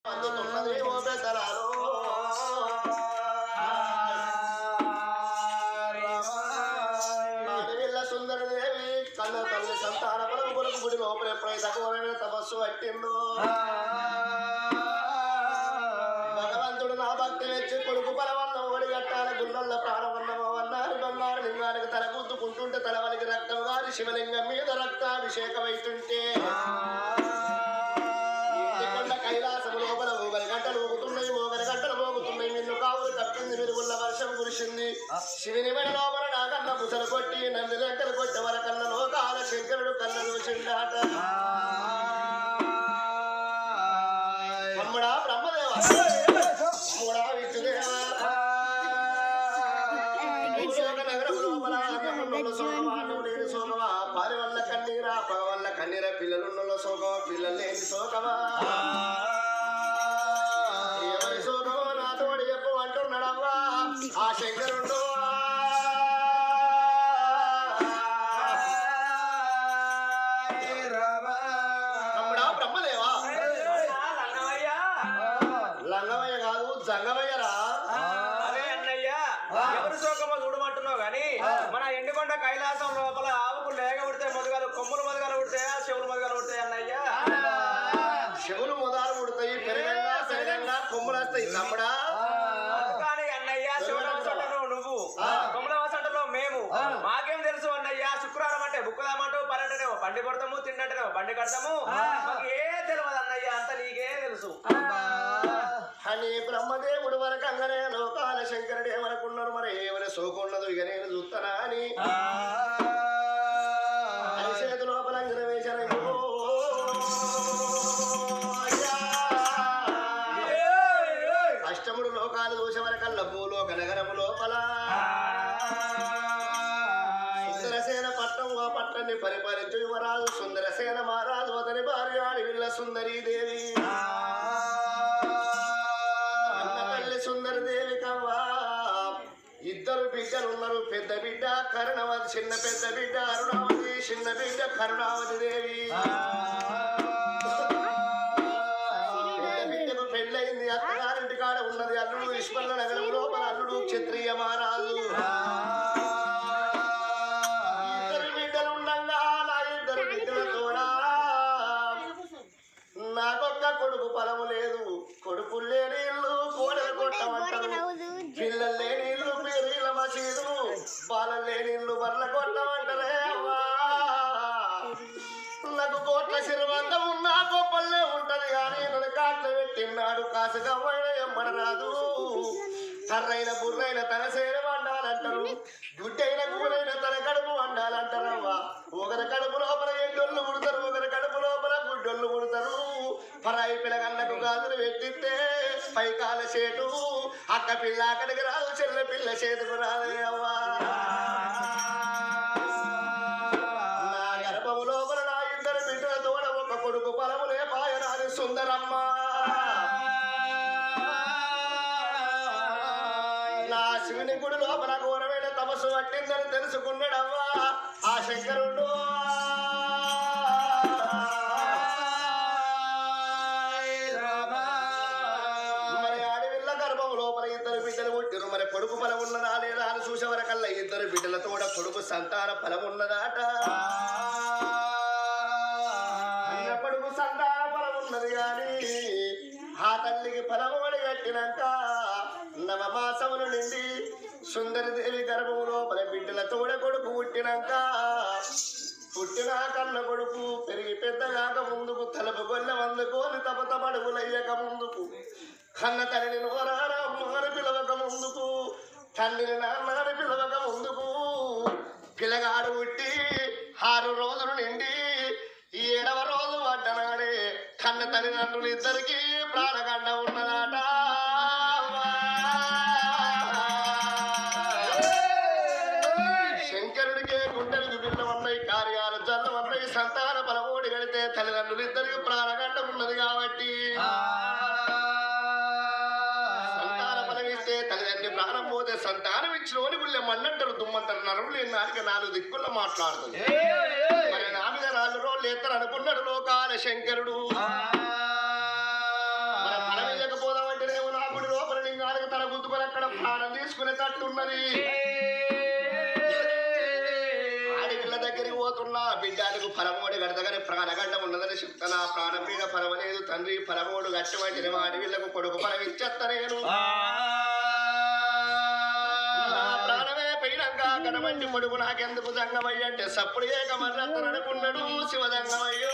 అందుతున్నది ఓ పెద్దలాలో ఆడవిల్ల సుందరదేవి కన్న తల్లి సంతాన పరం కొరకు గుడి లోపల ఎప్పుడైతే అఘోరమైన తపస్సు పట్టిందో భగవంతుడు నా భక్తి మెచ్చి కొడుకు పలవన్నం ఒడిగట్టాల గుండెల్ల ప్రాణవన్నమో అన్నారు బంగారు లింగానికి తల గుద్దుకుంటుంటే తలవలికి రక్తం గారి శివలింగం మీద రక్తాభిషేకం అవుతుంటే కొండ కైలాసము లోపల ఊగల గంటలు ఊగుతున్నాయి ఊగల గంటలు మోగుతున్నాయి నిన్ను కావులు తప్పింది మెరుగుల్ల వర్షం కురిసింది శివుని మెడ లోపల నాకన్న పుసలు కొట్టి నంది లెక్కలు కొట్టే వరకన్న లోకాల శంకరుడు కన్న చూసిండాట తమ్ముడా బ్రహ్మదేవ తమ్ముడా విష్ణుదేవ భూలోక నగరం లోపల అన్నమున్నోళ్ళ సోగమా, నువ్వు లేని సోగమా, భార్య వల్ల కన్నీరా పగ వల్ల కన్నీరా పిల్లలున్నోళ్ళ సోగమా పిల్లలు లేని సోగమా ఎవరి సోగమో నాతోడి చెప్పు అంటున్నాడవ్వా ఆ శంకరుడు తమ్ముడా బ్రహ్మదేవా లంగమయ్య కాదు జంగమయ్యరా అదే అన్నయ్య ఎవరి శోకమో చూడమంటున్నావు గాని మన ఎండుకొండ కైలాసం లోపల ఆవుకు లేగ పుడితే మొదగాలు కొమ్ములు మొదగాలు పుడతాయా చెవులు మొదగాలు పుడతాయా అన్నయ్య చెవులు మొదలు పుడతాయి పెరగంగా పెరగంగా కొమ్ములు వస్తాయి తమ్ముడా కానీ అన్నయ్య శివరామసంటలో నువ్వు కొమ్మలవాసంటలో మేము మాకేం తెలుసు అన్నయ్య శుక్రవారం అంటే బుక్కుదామంటూ పన్నెంటనేమో బండి కొడతాము తిన్నట్టనేమో బండి కడతాము మాకు ఏ తెలియదు అన్నయ్య అంత నీకే తెలుసు అని బ్రహ్మదేవుడు వరకు అంగనే లోకాల శంకరుడు ఏమనుకున్నారు మరి ఏమని సోకున్నదు ఇక నేను చూస్తానా అని అని చేతి లోపల అంగన వేశారు అయ్యో, అయ్యా. అష్టముడు లోకాలు చూసే వరకల్లా భూలోక నగరము లోపల సుందరసేన పట్టం ఆ పట్టణాన్ని పరిపాలించు యువరాజు సుందరసేన మహారాజు అతని భార్య ఆడివిల్ల సుందరీ దేవి అన్న తల్లి సుందరి దేవి కవ్వా ఇద్దరు బిడ్డలు ఉన్నారు పెద్ద బిడ్డ కరుణవతి చిన్న పెద్ద బిడ్డ అరుణావతి చిన్న బిడ్డ కరుణావతి దేవి పెద్ద బిడ్డకు పెళ్ళయింది అత్తగారింటి కాడ ఉన్నది అల్లుడు విశ్వల్ల నగరం లోపల అల్లుడు క్షత్రియ మహారాజు ఇద్దరు బిడ్డలు ఉండంగా నా ఇద్దరు బిడ్డల తోడా నాకొక్క కొడుకు పొలము లేదు కొడుకులు లేని ఇల్లు కోడలు కొట్టమంటారు పిల్లలు లేని ఇల్లు పేరీల మసీదు పాలలు లేని ఇల్లు బర్ల కొట్టమంటారే అవ్వా నాకు కోట్ల శిరవంతం ఉన్నా గొప్పలే ఉంటది కానీ నన్ను కాట్ల పెట్టినాడు కాసుగా ఎమ్మడరాదు కర్రైన బుర్రైన తన సేన వండాలంటారు గుడ్డైన కూరైన తన కడుపు వండాలంటారు అవ్వా ఒకరి కడుపు లోపల ఎండొళ్ళు పుడతారు ఒకరి కడుపు లోపల గుడ్డొళ్ళు పుడతారు పరాయి పిల్లగన్నకు గాజులు పెట్టిస్తే పైకాల చేటు అక్క పిల్ల అక్కడికి రాదు చెల్లె పిల్ల చేతుకు రాదు అవ్వా నా గర్భము లోపల నా ఇద్దరు బిడ్డల తోడ ఒక కొడుకు పొలములే పాయనాది సుందరమ్మ నా శివుని గుడి లోపల ఘోరమైన తపస్సు పట్టిందని తెలుసుకున్నాడవ్వా ఆ శంకరుడు మరి ఆడవిల్ల గర్భం లోపల ఇద్దరు బిడ్డలు పుట్టిరు మరి కొడుకు ఫలం ఉన్నదా లేదా అని చూసే వరకల్లా ఇద్దరు బిడ్డలతో కూడా కొడుకు సంతాన ఫలం ఉన్నదాట అన్న కొడుకు సంతాన ఫలం ఉన్నది కానీ ఆ తల్లికి ఫలము కట్టినాక నవమాసములు నిండి సుందరదేవి గర్భము లోపల బిడ్డల తోడ కొడుకు పుట్టినాక పుట్టిన కన్న కొడుకు పెరిగి పెద్దగాక ముందుకు తలుపు గొల్ల వందుకోని తప తపడుగులయ్యక ముందుకు కన్న తల్లిని నోరారా అమ్మని పిలవక ముందుకు తండ్రిని నాన్నని పిలవక ముందుకు పిల్లగాడు పుట్టి ఆరు రోజులు నిండి ఏడవ రోజు పడ్డనాడే కన్న తల్లిదండ్రులు ఇద్దరికి ప్రాణగండ ఉన్నదాట శంకరుడికే గుండెలకు బిల్లమన్నాయి కార్యాలు జల్లమన్నాయి సంతాన బలమోడి కడితే తల్లిదండ్రులు ఇద్దరికి ప్రాణగండ ఉన్నది కాబట్టి సంతాన బలం ఇస్తే తల్లిదండ్రి ప్రాణం పోతే సంతానం ఇచ్చిన గుళ్ళె మన్నంటారు దుమ్మంటారు నరులు లేని నాలుగు నాలుగు దిక్కుల్లో మాట్లాడుతుంది మరి నా మీద నాలుగు రోజులు ఎత్తరు అనుకున్నాడు లోకాల శంకరుడు మన ఫలం తీసుకునే తట్టున్నది ఆడిపిల్ల దగ్గరికి పోతున్నా బిడ్డానికి ఫలమోడి గడతగానే ప్రాణగండ ఉన్నదని చెప్తాను ఆ ప్రాణపీడ ఫలమలేదు తండ్రి ఫలమోడు గట్టమంటిన ఆడపిల్లకు కొడుకు ఫలం ఇచ్చేస్తా నేను నా ప్రాణమే పోయినాక గడమంటి పొడుగు నాకెందుకు జంగమయ్య అంటే సప్పుడు ఏక మర్రత్తనడుకున్నాడు శివజంగమయ్యో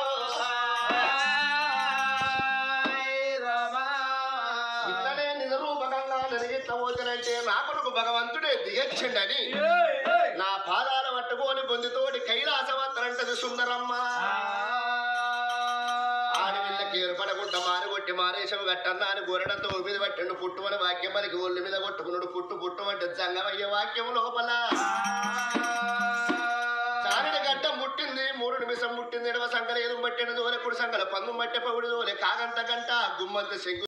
ఇట్లనే నిజరూపకంగా నెరిగిట్టబోతునంటే నా కొడుకు భగవంతుడే దిగచ్చండని నా పాదాల పట్టుకొని బొందితోటి కైలాసవత్తరంటది సుందరమ్మ ఆడవిళ్ళకి ఏర్పడకుండా మారగొట్టి మారేశం గట్టన్నా అని గొర్రెడంతో మీద పట్టిండు పుట్టుమని వాక్యం మనకి ఒళ్ళు మీద కొట్టుకున్నాడు పుట్టు పుట్టు అంటే జంగమయ్యే వాక్యం లోపల చారిన గడ్డ ముట్టింది మూడు నిమిషం ముట్టింది ఎడవ సంకల ఏదో పట్టిన దోలె కుడి సంకల పందు మట్టె పగుడు దోలె కాగంత గంట గుమ్మంత శంకు